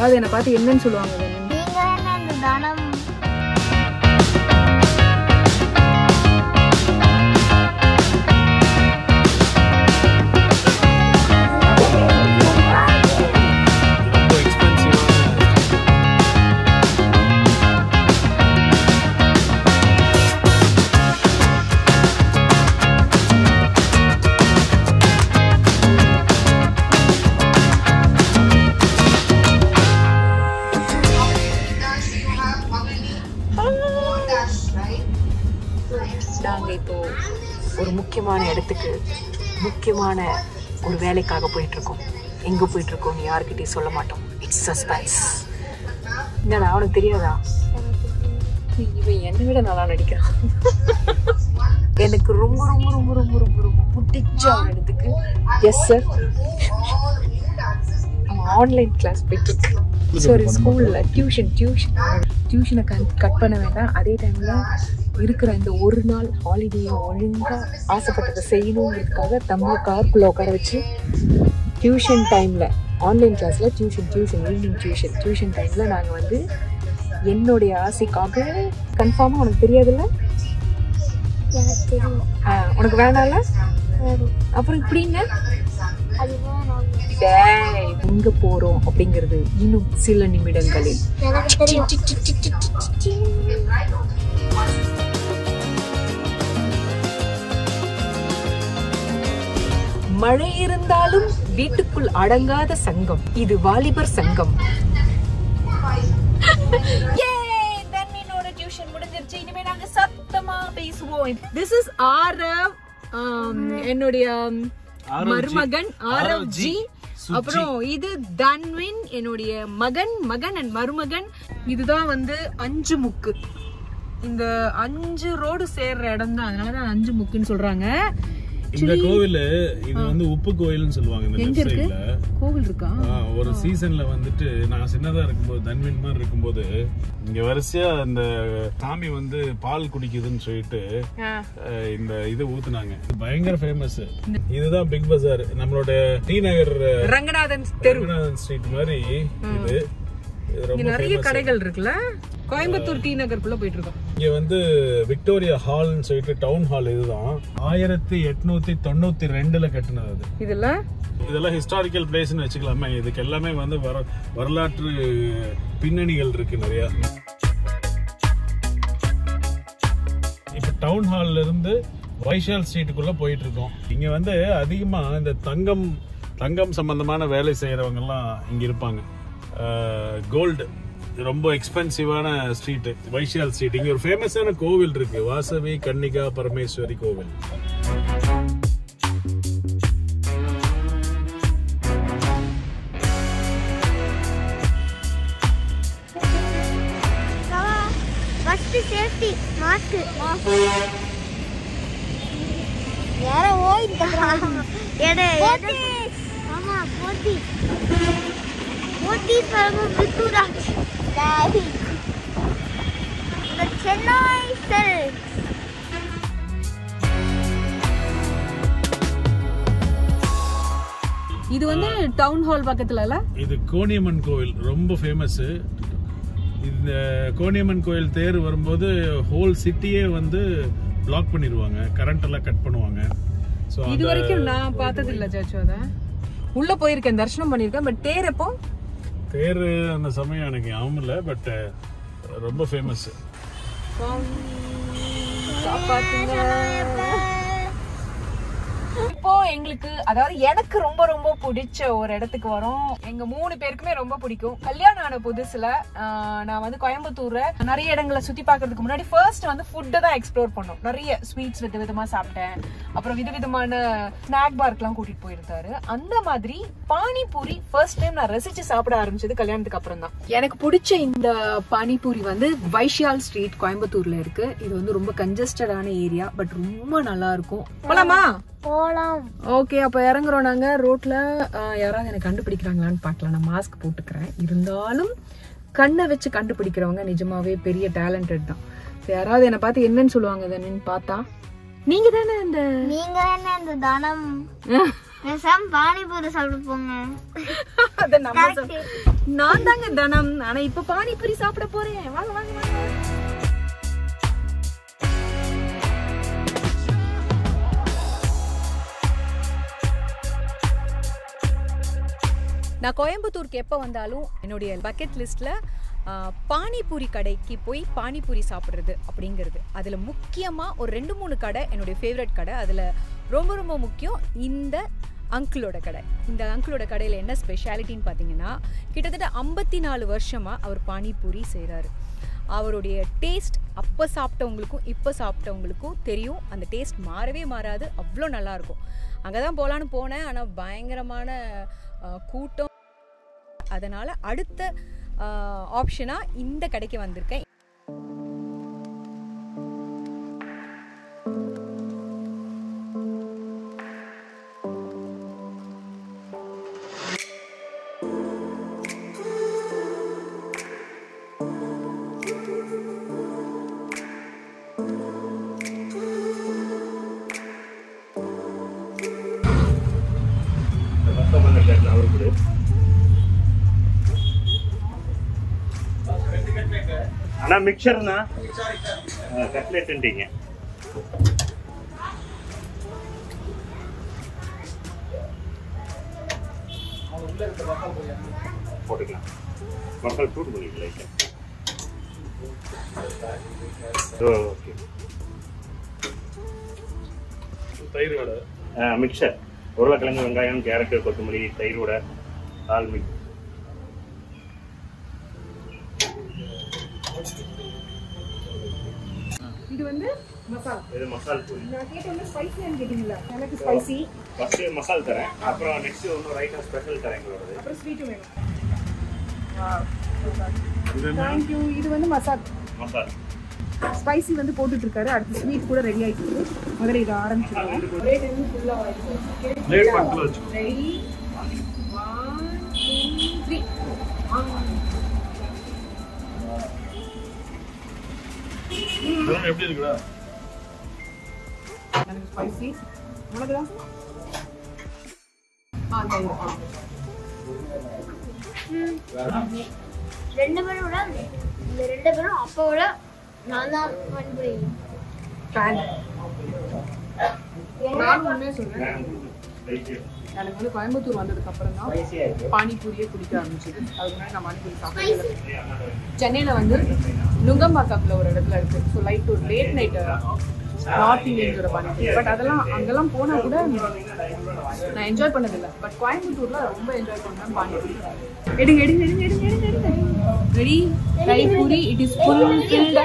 யாராவது என்னை பார்த்து என்னன்னு சொல்லுவாங்க தானே நீங்க என்ன இந்த தனம் ரொம்ப எக்ஸ்பென்சிவான நாங்க இப்போ ஒரு முக்கியமான இடத்துக்கு முக்கியமான ஒரு வேலைக்காக போயிட்டு இருக்கோம் எங்க போயிட்டு இருக்கோம் யாருக்கிட்டையும் சொல்ல மாட்டோம் இட்ஸ் சஸ்பென்ஸ் என்னடா அவனுக்கு தெரியாதா இவன் என்னை விட நல்லா நடிக்கிறான் எனக்கு ரொம்ப ரொம்ப ரொம்ப ரொம்ப ரொம்ப ரொம்ப பிடிச்ச ஒரு இடத்துக்கு எஸ் சார் அவன் ஆன்லைன் கிளாஸ் போயிட்டு இருக்கு சாரி ஸ்கூல்ல டியூஷன் டியூஷன் டியூஷனை கட் பண்ண வேண்டாம் அதே டைம்ல இருக்கிற இந்த ஒரு நாள் ஹாலிடேயை ஒழுங்கா ஆசைப்பட்டதை செய்யணுங்கிறதுக்காக தம்பியை காருக்குள்ள உட்கார வச்சு டியூஷன் டைம்ல ஆன்லைன் கிளாஸ்ல tuition tuition evening tuition tuition டைம்ல நாங்க வந்து என்னுடைய ஆசைக்காக கன்ஃபார்மா உனக்கு தெரியாதுல்ல எனக்கு தெரியும் ஆ, உனக்கு வேணாம்ல வரும் அப்புறம் இப்படின்னு அதுதான் நான் டேய், எங்க போறோம் அப்படிங்கிறது இன்னும் சில நிமிடங்களில் எனக்கு தெரியும் மழை இருந்தாலும் வீட்டுக்குள் அடங்காத சங்கம் இது வாலிபர் சங்கம் டியூஷன் முடிஞ்சிருச்சு இனிமே நாங்க சத்தமா பேசுவோம் திஸ் இஸ் ஆரவ் என்னுடைய ஆரவ் ஜி. மருமகன் ஆரவ் ஆரவ் ஜி ஜி. சுஜி. அப்புறம் இது தன்வின் என்னுடைய மகன் மகன் அண்ட் மருமகன் இதுதான் வந்து அஞ்சு முக்கு இந்த அஞ்சு ரோடு சேர்ற இடம் தான் அதனாலதான் அஞ்சு முக்குன்னு சொல்றாங்க இந்த கோவில் இது வந்து உப்பு கோயில்னு சொல்லுவாங்க இந்த எங்க லெஃப்ட் இருக்கு சைடுல கோவில் இருக்கா ஒரு சீசன்ல வந்துட்டு நான் சின்னதா இருக்கும்போது தன்வின் மாதிரி இருக்கும்போது இங்க வரிசையா இந்த சாமி வந்து பால் குடிக்குதுன்னு சொல்லிட்டு அஹ், இந்த இது ஊத்துனாங்க பயங்கர ஃபேமஸ் இதுதான் பிக் பஜார் நம்மளோட டி நகர் ரங்கநாதன் தெரு ரங்கநாதன் ஸ்ட்ரீட் மாதிரி இது இது இங்க ரொம்ப நிறைய கடைகள் இருக்குல்ல கோயம்புத்தூர் டி நகருக்குள்ள போயிட்டு இருக்கோம் இங்க வந்து விக்டோரியா ஹால்னு சொல்லிட்டு டவுன் ஹால் இதுதான் ஆயிரத்தி எட்நூத்தி தொண்ணூத்தி ரெண்டுல கட்டினது அது இதுல இதெல்லாம் ஹிஸ்டாரிக்கல் பிளேஸ்னு வச்சுக்கலாமே இதுக்கு எல்லாமே வந்து வர வரலாற்று பின்னணிகள் இருக்கு நிறைய இப்ப டவுன் ஹால்ல இருந்து வைஷால் ஸ்ட்ரீட்டுக்குள்ள போயிட்டு இருக்கோம் இங்க வந்து அதிகமா இந்த தங்கம் தங்கம் சம்பந்தமான வேலை செய்யறவங்க எல்லாம் இங்க இருப்பாங்க கோல்டு ரொம்ப எக்ஸ்பென்சிவான ஸ்ட்ரீட் வைஷால் ஸ்ட்ரீட் இங்க ஒரு ஃபேமஸான கோவில் இருக்கு வாசவி கன்னிகா பரமேஸ்வரி கோவில் ஃபர்ஸ்ட் சேஃப்டி மாஸ்க் யார ஓயிட்டு எடே ஆமா போட்டி போட்டி பரம வித்துராஜ் The Chennai Silks. இது வந்து டவுன் ஹால் பக்கத்துலல இது கோணியம்மன் கோவில் ரொம்ப ஃபேமஸ் இந்த கோணியம்மன் கோயில் தேர் வரும்போது ஹோல் சிட்டியே வந்து பிளாக் பண்ணிடுவாங்க கரண்ட் எல்லாம் கட் பண்ணுவாங்க ஸோ இது வரைக்கும் நான் பார்த்தது இல்ல ஜாச்சு அத உள்ள போயிருக்கேன் தரிசனம் பண்ணிருக்கேன் பட் தேர் எப்போ தேர் அந்த சமயம் எனக்கு ஞாபகம் இல்லை பட் ரொம்ப ஃபேமஸ் இப்போ எங்களுக்கு அதாவது எனக்கு ரொம்ப ரொம்ப பிடிச்ச ஒரு இடத்துக்கு வரோம் எங்க மூணு பேருக்குமே ரொம்ப பிடிக்கும் கல்யாணம் ஆன புதுசுல ஆஹ், நான் வந்து கோயம்புத்தூர்ல நிறைய இடங்களை சுத்தி பார்க்கிறதுக்கு முன்னாடி ஃபர்ஸ்ட் வந்து ஃபுட்டை தான் எக்ஸ்ப்ளோர் பண்ணோம் நிறைய ஸ்வீட்ஸ் வித விதமா சாப்பிட்டேன் அப்புறம் விதவிதமான ஸ்நாக் பார்க்லாம் கூட்டிட்டு போயிருந்தாரு அந்த மாதிரி பானிபூரி ஃபர்ஸ்ட் டைம் நான் ரசிச்சு சாப்பிட ஆரம்பிச்சது கல்யாணத்துக்கு அப்புறம் தான் எனக்கு பிடிச்ச இந்த பானிபூரி வந்து வைஷால் ஸ்ட்ரீட் கோயம்புத்தூர்ல இருக்கு இது வந்து ரொம்ப கன்ஜஸ்டடான ஏரியா பட் ரொம்ப நல்லா இருக்கும் போலாமா போலாம் ஓகே அப்ப இறங்குறோம் நாங்க ரோட்ல அஹ், யாராவது எனக்கு கண்டுபிடிக்கிறாங்களான்னு பார்க்கலாம் நான் மாஸ்க் போட்டுக்கிறேன் இருந்தாலும் கண்ணை வச்சு கண்டுபிடிக்கிறவங்க நிஜமாவே பெரிய டேலண்டட் தான் So, யாராவது என்னை பார்த்து என்னன்னு சொல்லுவாங்க தனின்னு பார்த்தா நீங்க தானே இந்த நீங்க என்ன இந்த தனம் பேசாம பானிபூரி சாப்பிட்டு போங்க அத நம்ம சொல்- நான் தாங்க தனம் ஆனா இப்ப பானிபூரி சாப்பிட போறேன் வாங்க வாங்க வாங்க நான் கோயம்புத்தூருக்கு எப்போ வந்தாலும் என்னுடைய பக்கெட் லிஸ்ட்டில் பானிபூரி கடைக்கு போய் பானிபூரி சாப்பிட்றது அப்படிங்கிறது அதில் முக்கியமாக ஒரு ரெண்டு மூணு கடை என்னுடைய ஃபேவரட் கடை அதில் ரொம்ப ரொம்ப முக்கியம் இந்த அங்கிளோட கடை இந்த அங்கிளோட கடையில் என்ன ஸ்பெஷாலிட்டின்னு பார்த்தீங்கன்னா கிட்டத்தட்ட ஐம்பத்தி நாலு வருஷமாக அவர் பானிபூரி செய்கிறாரு அவருடைய டேஸ்ட் அப்போ சாப்பிட்டவங்களுக்கும் இப்போ சாப்பிட்டவங்களுக்கும் தெரியும் அந்த டேஸ்ட் மாறவே மாறாது அவ்வளோ நல்லாயிருக்கும் அங்கே தான் போகலான்னு போனேன் ஆனால் பயங்கரமான அஹ், கூட்டம் அதனால் அடுத்த ஆப்ஷனாக இந்த கடைக்கு வந்திருக்கேன் அவருக்கு அண்ணா மிக்சர்ண்ணா கட்லெட்டுன்றீங்க போட்டுக்கலாம் மக்கள் சூடு பண்ணிக்கலாம் ஓகே தயிர் வடை மிக்சர் உருளைக்கிழங்கு வெங்காயம் கேரட்டு கொத்தமல்லி தயிரோட பால் மிக்ஸ் இது வந்து மசாலா இது மசால் பூரி நான் கேட்டேன் ஸ்பைசியான்னு கேட்டீங்களா எனக்கு ஸ்பைசி ஃபர்ஸ்ட் மசால் தரேன் அப்புறம் நெக்ஸ்ட் இன்னொரு ஐட்டம் ஸ்பெஷல் தரேன் எங்களோடது அப்புறம் ஸ்வீட்டும் வேணும் இது என்ன தேங்க்யூ இது வந்து மசாலா மசால் ஸ்பைசி வந்து போட்டுட்டு இருக்காரு அடுத்து ஸ்வீட் கூட ரெடி ஆயிட்டு இருக்கு முதல்ல இதை ஆரம்பிச்சிருக்கோம் ஒரே டைம் ஃபுல்லா பிளேட் பக்கத்தில் வச்சுக்கோ ரெடி ஒன் டூ த்ரீ இதெல்லாம் எப்படி இருக்குடா எனக்கு ஸ்பைசி உனக்கு தான் ஆ தயிர் ஆ ரெண்டு பேரும் விட இந்த ரெண்டு பேரும் அப்பாவோட நான் தான் பானிபூரி ஃபேன் நானும் உண்மையே சொல்றேன் எனக்கு வந்து கோயம்புத்தூர் வந்ததுக்கு அப்புறம் தான் பானிபூரியே குடிக்க ஆரம்பிச்சது அதுக்கு முன்னாடி நான் பானிபூரி சாப்பிட்டது சென்னையில வந்து நுங்கம்பாக்கம்ல ஒரு இடத்துல இருக்கு ஸோ லைட் ஒரு லேட் நைட் நார்த் இந்தியன்ஸோட பானிபூரி பட் அதெல்லாம் அங்கெல்லாம் போனா கூட நான் என்ஜாய் பண்ணதில்லை பட் கோயம்புத்தூர்ல ரொம்ப என்ஜாய் பண்ணேன் பானிபூரி எடுங்க எடுங்க எடுங்க எடுங்க எடுங்க எடுங்க ready dahi puri it is full filled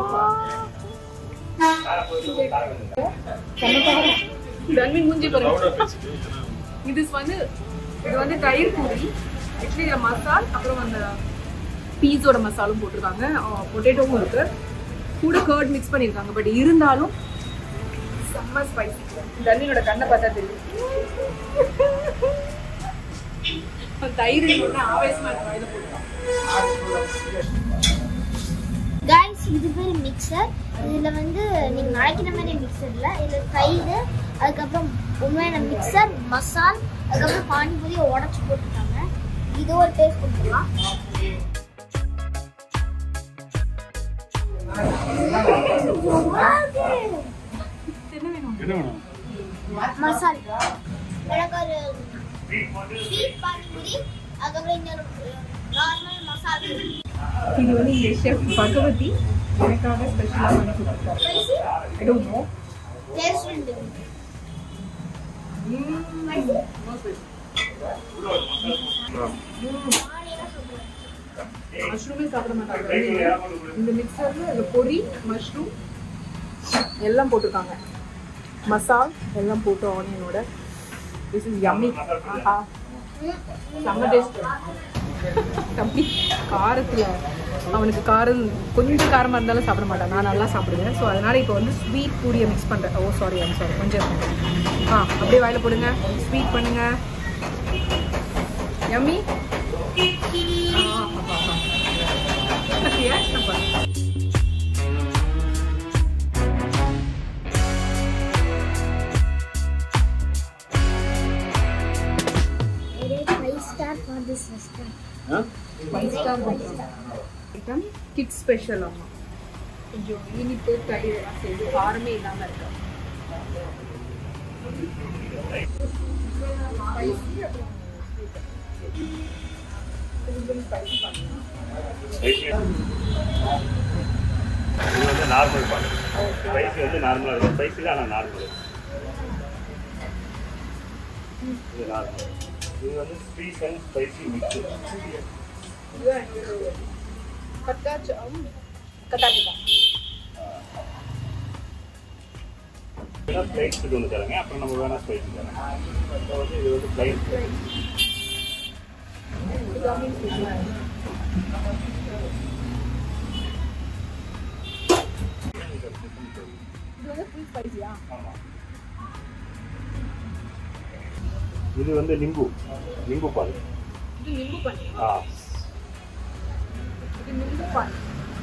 Tanvin மூஞ்சி பாருங்க இது வந்து இது வந்து தயிர் பூரி ஆக்சுவலி இதில் மசால் அப்புறம் அந்த பீஸோட மசாலும் போட்டிருக்காங்க பொட்டேட்டோவும் இருக்கு கூட கர்ட் மிக்ஸ் பண்ணியிருக்காங்க பட் இருந்தாலும் செம்ம ஸ்பைசி தன்வினோட கண்ணை பார்த்தா தெரியும் தயிர் ஒன்று ஆவேசமா இருக்கு வாயில போட்டுருக்கான் கைஸ் இது பேர் மிக்சர் இதுல வந்து நீங்க நினைக்கிற மாதிரி மிக்சர் இல்ல இதுல தயிர் அதுக்கப்புறம் உண்மையான மிக்சர் மசால் அதுக்கப்புறம் பானிபூரியை உடச்சு போட்டுருக்காங்க இது ஒரு டேஸ்ட் கொடுத்துக்கலாம் என்ன வேணும் மசால் எனக்கு ஒரு ஸ்வீட் பானிபூரி அதுக்கப்புறம் இன்னொரு நார்மல் மசால் இது வந்து இங்க ஷெஃப் பகவதி எனக்காக ஸ்பெஷலாக பண்ணி கொடுத்துருக்காரு spicy I don't know taste உண்டு மஷ்ரூமே சாப்பிட மாட்டாங்க இந்த மிக்சர்ல இந்த பொரி மஷ்ரூம் எல்லாம் போட்டிருக்காங்க மசால் எல்லாம் போட்டு ஆனியனோட திஸ் இஸ் யம்மி ஆஹா செம்ம டேஸ்ட் தம்பி காரத்துல அவனுக்கு காரம் கொஞ்சம் காரமா இருந்தாலும் சாப்பிட மாட்டான் நான் நல்லா சாப்பிடுவேன் ஸோ அதனால இப்போ வந்து ஸ்வீட் பூரியை மிக்ஸ் பண்றேன் ஓ சாரி ஐம் சாரி கொஞ்சம் ஆ அப்படியே வாயில போடுங்க ஸ்வீட் பண்ணுங்க யம்மி தான் ஐட்டம் கிட்ஸ் ஸ்பெஷல் ஆமா கொஞ்சம் இனிப்பு தயிர் எல்லாம் சேர்ந்து காரமே இல்லாம இருக்கு ஸ்பைசி இது வந்து நார்மல் பால் ஸ்பைசி வந்து நார்மலாக இருக்கும் ஸ்பைசி தான் ஆனால் நார்மல் இது நார்மல் இது வந்து ஸ்வீட் அண்ட் ஸ்பைசி மிக்ஸ் வேணா பிளைட் ஃபுட் ஒன்று தரேங்க அப்புறம் நம்ம வேணா ஸ்பைசி தரேன் இப்போ வந்து இது வந்து பிளைட் இது வந்து லிம்பு லிம்பு பால் இது நிம்பு பண்ணி ஆ இது நிம்பு பண்ணி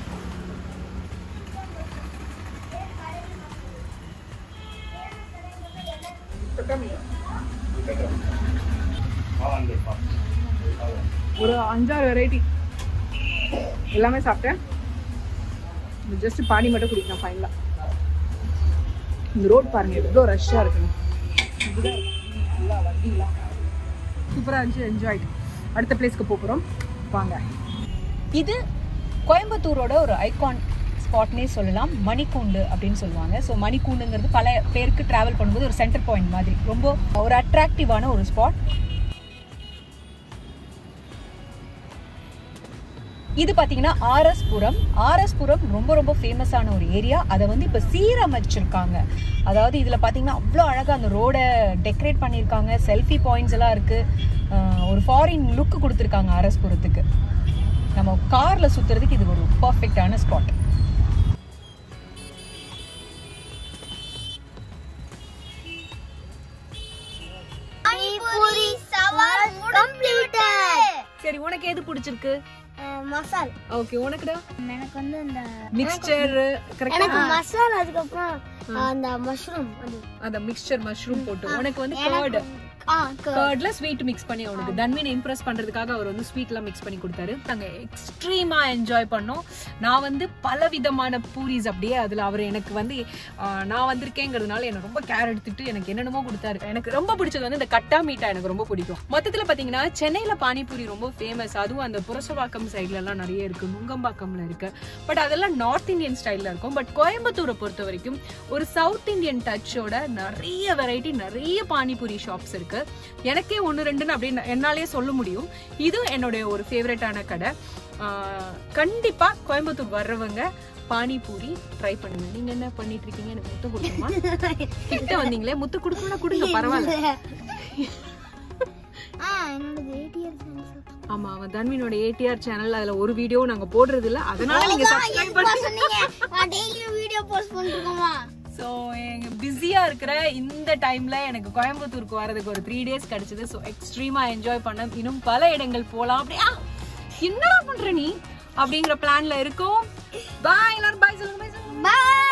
ஆ அந்த பால் ஒரு அஞ்சாறு வெரைட்டி எல்லாமே சாப்பிட்டேன் ஜஸ்ட் பானி மட்டும் குடிக்கலாம் ஃபைனலாக இந்த ரோட் பாருங்க எவ்வளோ ரஷ்ஷாக இருக்குங்க இதுதான் நல்லா வண்டிலாம் சூப்பராக இருந்துச்சு என்ஜாய் அடுத்த பிளேஸ்க்கு போகிறோம் வாங்க இது கோயம்புத்தூரோட ஒரு ஐகான் ஸ்பாட்னே சொல்லலாம் மணிக்கூண்டு அப்படின்னு சொல்லுவாங்க ஸோ மணிக்கூண்டுங்கிறது பல பேருக்கு ட்ராவல் பண்ணும்போது ஒரு சென்டர் பாயிண்ட் மாதிரி ரொம்ப ஒரு அட்ராக்டிவான ஒரு ஸ்பாட் இது பார்த்தீங்கன்னா ஆர்எஸ்புரம் ஆர்எஸ்புரம் ரொம்ப ரொம்ப ஃபேமஸான ஒரு ஏரியா அதை வந்து இப்போ சீரமைச்சிருக்காங்க அதாவது இதில் பார்த்தீங்கன்னா அவ்வளோ அழகாக அந்த ரோடை டெக்கரேட் பண்ணியிருக்காங்க செல்ஃபி பாயிண்ட்ஸ் எல்லாம் இருக்குது ஒரு ஃபாரின் லுக் கொடுத்துருக்காங்க ஆர்எஸ்புரத்துக்கு நம்ம காரில் சுற்றுறதுக்கு இது ஒரு பர்ஃபெக்டான ஸ்பாட் பானிபூரி சவால் கம்ப்ளீட்டட் சரி உனக்கு எது பிடிச்சிருக்கு மசால் ஓகே உனக்குடா எனக்கு வந்து இந்த மிக்சர் எனக்கு மசால் அதுக்கப்புறம் அந்த மஷ்ரூம் அது அந்த மிக்சர் மஷ்ரூம் போட்டு உனக்கு வந்து கர்டு ஆ கர்ட்ல ஸ்வீட் மிக்ஸ் பண்ணி அவனுக்கு தன்வினை இம்ப்ரெஸ் பண்றதுக்காக அவர் வந்து ஸ்வீட்லாம் மிக்ஸ் பண்ணி கொடுத்தாரு நாங்க எக்ஸ்ட்ரீமா என்ஜாய் பண்ணோம் நான் வந்து பல விதமான பூரிஸ் அப்படியே அதுல அவர் எனக்கு வந்து ஆஹ், நான் வந்திருக்கேங்கிறதுனால எனக்கு ரொம்ப கேர் எடுத்துட்டு எனக்கு என்னென்னமோ கொடுத்தாரு எனக்கு ரொம்ப பிடிச்சது வந்து இந்த கட்டா மீட்டா எனக்கு ரொம்ப பிடிக்கும் மொத்தத்துல பாத்தீங்கன்னா சென்னையில பானிபூரி ரொம்ப ஃபேமஸ் அதுவும் அந்த புரசவாக்கம் சைட்ல எல்லாம் நிறைய இருக்கு நுங்கம்பாக்கம்ல இருக்கு பட் அதெல்லாம் நார்த் இந்தியன் ஸ்டைல்ல இருக்கும் பட் கோயம்புத்தூரை பொறுத்த வரைக்கும் ஒரு சவுத் இந்தியன் டச்சோட நிறைய வெரைட்டி நிறைய பானிபூரி ஷாப்ஸ் இருக்கு எனக்கே ஒன்று ரெண்டுன்னு அப்படின்னு என்னாலே சொல்ல முடியும் இது என்னுடைய ஒரு ஃபேவரட்டான கடை ஆஹ் கண்டிப்பா கோயம்புத்தூர் வர்றவங்க பானிபூரி ட்ரை பண்ணுங்க நீங்க என்ன பண்ணிட்டு இருக்கீங்க எனக்கு முத்து கொடுக்கணுமா கிட்ட வந்தீங்களே முத்து கொடுக்கணும்னா கொடுங்க பரவாயில்ல ஆ என்னோட ஏடிஎம் ஆமா அவன் தன்வினோட ஏடிஆர் சேனல் அதுல ஒரு வீடியோ நாங்க போடுறது இல்ல அதனால நீங்க சப்ஸ்கிரைப் பண்ணி சொன்னீங்க நான் டெய்லியும் வீடியோ போஸ்ட் பண்ணிருக்கோமா ஸோ எங்க பிஸியா இருக்கிற இந்த டைம்ல எனக்கு கோயம்புத்தூருக்கு வரதுக்கு ஒரு த்ரீ டேஸ் கிடைச்சது ஸோ எக்ஸ்ட்ரீமா என்ஜாய் பண்ண இன்னும் பல இடங்கள் போலாம் அப்படியா என்னடா பண்ற நீ அப்படிங்கிற பிளான்ல இருக்கோம் பாய் எல்லாரும் பாய் சொல்லுங்க பாய் சொல்லுங்க பாய்